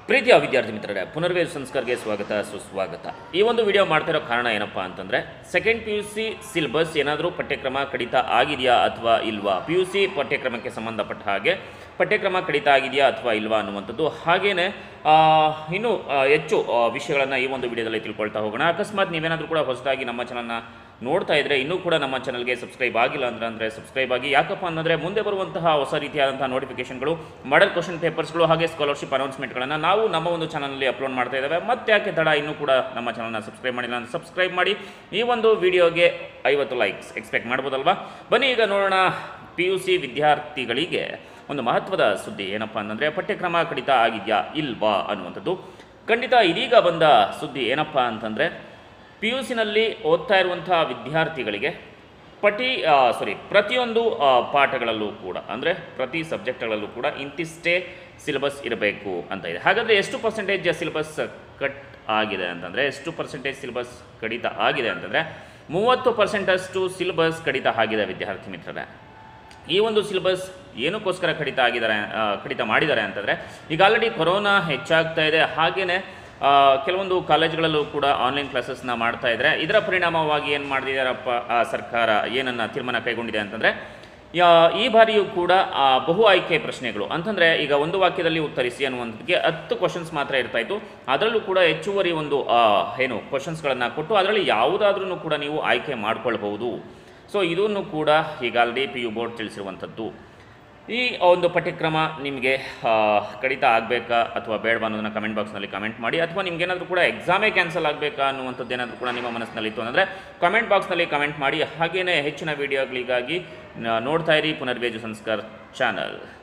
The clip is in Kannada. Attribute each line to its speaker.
Speaker 1: ಪ್ರೀತಿಯ ವಿದ್ಯಾರ್ಥಿ ಮಿತ್ರರೇ ಪುನರ್ವೇದ ಸಂಸ್ಕಾರ್ಗೆ ಸ್ವಾಗತ ಸುಸ್ವಾಗತ ಈ ಒಂದು ವಿಡಿಯೋ ಮಾಡ್ತಿರೋ ಕಾರಣ ಏನಪ್ಪಾ ಅಂತಂದರೆ second P U C syllabus ಏನಾದರೂ ಪಠ್ಯಕ್ರಮ ಕಡಿತ ಆಗಿದೆಯಾ ಅಥವಾ ಇಲ್ವಾ ಪಿ ಯು ಸಿ ಪಠ್ಯಕ್ರಮಕ್ಕೆ ಸಂಬಂಧಪಟ್ಟ ಹಾಗೆ ಪಠ್ಯಕ್ರಮ ಕಡಿತ ಆಗಿದೆಯಾ ಅಥವಾ ಇಲ್ವಾ ಅನ್ನುವಂಥದ್ದು ಹಾಗೆಯೇ ಇನ್ನೂ ಆ, ಹೆಚ್ಚು ವಿಷಯಗಳನ್ನು ಈ ಒಂದು ವಿಡಿಯೋದಲ್ಲಿ ತಿಳ್ಕೊಳ್ತಾ ಹೋಗೋಣ ಅಕಸ್ಮಾತ್ ನೀವೇನಾದರೂ ಕೂಡ ಹೊಸದಾಗಿ ನಮ್ಮ ಚಾನಲ್ನ ನೋಡ್ತಾ ಇದ್ದರೆ ಇನ್ನೂ ಕೂಡ ನಮ್ಮ ಚಾನಲ್ಗೆ ಸಬ್ಸ್ಕ್ರೈಬ್ ಆಗಿಲ್ಲ ಅಂದ್ರೆ ಅಂದರೆ ಸಬ್ಸ್ಕ್ರೈಬ್ ಆಗಿ ಯಾಕಪ್ಪ ಅಂತಂದರೆ ಮುಂದೆ ಬರುವಂತಹ ಹೊಸ ರೀತಿಯಾದಂತಹ ನೋಟಿಫಿಕೇಶನ್ಗಳು ಮಾಡಲ್ ಕ್ವಶನ್ ಪೇಪರ್ಸ್ಗಳು ಹಾಗೆ ಸ್ಕಾಲರ್ಶಿಪ್ ಅನೌನ್ಸ್ಮೆಂಟ್ಗಳನ್ನು ನಾವು ನಮ್ಮ ಒಂದು ಚಾನಲ್ನಲ್ಲಿ ಅಪ್ಲೋಡ್ ಮಾಡ್ತಾ ಇದ್ದಾವೆ ಮತ್ತೆ ಯಾಕೆ ತಡ ಇನ್ನೂ ಕೂಡ ನಮ್ಮ ಚಾನಲ್ನ ಸಬ್ಸ್ಕ್ರೈಬ್ ಮಾಡಿಲ್ಲ ಅಂತ ಸಬ್ಸ್ಕ್ರೈಬ್ ಮಾಡಿ ಈ ಒಂದು ವಿಡಿಯೋಗೆ ಐವತ್ತು ಲೈಕ್ಸ್ ಎಕ್ಸ್ಪೆಕ್ಟ್ ಮಾಡ್ಬೋದಲ್ವಾ ಬನ್ನಿ ಈಗ ನೋಡೋಣ ಪಿ ಯು ಸಿ ವಿದ್ಯಾರ್ಥಿಗಳಿಗೆ ಒಂದು ಮಹತ್ವದ ಸುದ್ದಿ ಏನಪ್ಪ ಅಂತಂದರೆ ಪಠ್ಯಕ್ರಮ ಕಡಿತ ಆಗಿದೆಯಾ ಇಲ್ವಾ ಅನ್ನುವಂಥದ್ದು ಖಂಡಿತ ಇದೀಗ ಬಂದ ಸುದ್ದಿ ಏನಪ್ಪ ಅಂತಂದರೆ ಪಿ ಯು ಸಿನಲ್ಲಿ ಓದ್ತಾ ಇರುವಂಥ ವಿದ್ಯಾರ್ಥಿಗಳಿಗೆ ಪಠಿ ಸಾರಿ ಪ್ರತಿಯೊಂದು ಆ, ಪಾಠಗಳಲ್ಲೂ ಕೂಡ ಅಂದರೆ ಪ್ರತಿ ಸಬ್ಜೆಕ್ಟ್ಗಳಲ್ಲೂ ಕೂಡ ಇಂತಿಷ್ಟೇ ಸಿಲೆಬಸ್ ಇರಬೇಕು ಅಂತ ಇದೆ ಹಾಗಾದರೆ ಎಷ್ಟು ಪರ್ಸೆಂಟೇಜ್ ಸಿಲೆಬಸ್ ಕಟ್ ಆಗಿದೆ ಅಂತಂದರೆ ಎಷ್ಟು ಪರ್ಸೆಂಟೇಜ್ ಸಿಲೆಬಸ್ ಕಡಿತ ಆಗಿದೆ ಅಂತಂದರೆ ಮೂವತ್ತು ಪರ್ಸೆಂಟಷ್ಟು ಸಿಲೆಬಸ್ ಕಡಿತ ಆಗಿದೆ ವಿದ್ಯಾರ್ಥಿ ಮಿತ್ರರೇ ಈ ಒಂದು ಸಿಲೆಬಸ್ ಏನಕ್ಕೋಸ್ಕರ ಕಡಿತ ಆಗಿದ್ದಾರೆ ಆ, ಕಡಿತ ಮಾಡಿದ್ದಾರೆ ಅಂತಂದರೆ ಈಗ ಆಲ್ರೆಡಿ ಕೊರೋನಾ ಹೆಚ್ಚಾಗ್ತಾ ಇದೆ ಹಾಗೆಯೇ ಆ, ಕೆಲವೊಂದು ಕಾಲೇಜ್ಗಳಲ್ಲೂ ಕೂಡ ಆನ್ಲೈನ್ ಕ್ಲಾಸಸ್ನ ಮಾಡ್ತಾ ಇದ್ದಾರೆ ಇದರ ಪರಿಣಾಮವಾಗಿ ಏನು ಮಾಡಿದಾರಪ್ಪ ಆ ಸರ್ಕಾರ ಏನನ್ನ ತೀರ್ಮಾನ ಕೈಗೊಂಡಿದೆ ಅಂತಂದರೆ ಈ ಬಾರಿಯೂ ಕೂಡ ಆ, ಬಹು ಆಯ್ಕೆ ಪ್ರಶ್ನೆಗಳು ಅಂತಂದರೆ ಈಗ ಒಂದು ವಾಕ್ಯದಲ್ಲಿ ಉತ್ತರಿಸಿ ಅನ್ನುವಂಥದ್ದಕ್ಕೆ ಹತ್ತು ಕ್ವಶನ್ಸ್ ಮಾತ್ರ ಇರ್ತಾ ಇತ್ತು ಅದರಲ್ಲೂ ಕೂಡ ಹೆಚ್ಚುವರಿ ಒಂದು ಆ, ಏನು ಕ್ವಶನ್ಸ್ಗಳನ್ನು ಕೊಟ್ಟು ಅದರಲ್ಲಿ ಯಾವುದಾದ್ರೂ ಕೂಡ ನೀವು ಆಯ್ಕೆ ಮಾಡ್ಕೊಳ್ಬಹುದು ಸೊ ಇದನ್ನು ಕೂಡ ಈಗ ಆಲ್ರೆಡಿ ಪಿ ಯು ಬೋರ್ಡ್ ತಿಳಿಸಿರುವಂಥದ್ದು ಈ ಒಂದು ಪಠ್ಯಕ್ರಮ ನಿಮಗೆ ಆ, ಕಡಿತ ಆಗಬೇಕಾ ಅಥವಾ ಬೇಡವಾ ಅನ್ನೋದನ್ನು ಕಮೆಂಟ್ ಬಾಕ್ಸ್ನಲ್ಲಿ ಕಮೆಂಟ್ ಮಾಡಿ ಅಥವಾ ನಿಮ್ಗೇನಾದರೂ ಕೂಡ ಎಕ್ಸಾಮೇ ಕ್ಯಾನ್ಸಲ್ ಆಗಬೇಕಾ ಅನ್ನುವಂಥದ್ದು ಏನಾದರೂ ಕೂಡ ನಿಮ್ಮ ಮನಸ್ಸಿನಲ್ಲಿ ಇತ್ತು ಅಂದರೆ ಕಮೆಂಟ್ ಬಾಕ್ಸ್ನಲ್ಲಿ ಕಮೆಂಟ್ ಮಾಡಿ ಹಾಗೆಯೇ ಹೆಚ್ಚಿನ ವೀಡಿಯೋಗಳಿಗಾಗಿ ನ- ನೋಡ್ತಾ ಇರಿ ಪುನರ್ವೇಜು ಸಂಸ್ಕಾರ್ ಚಾನಲ್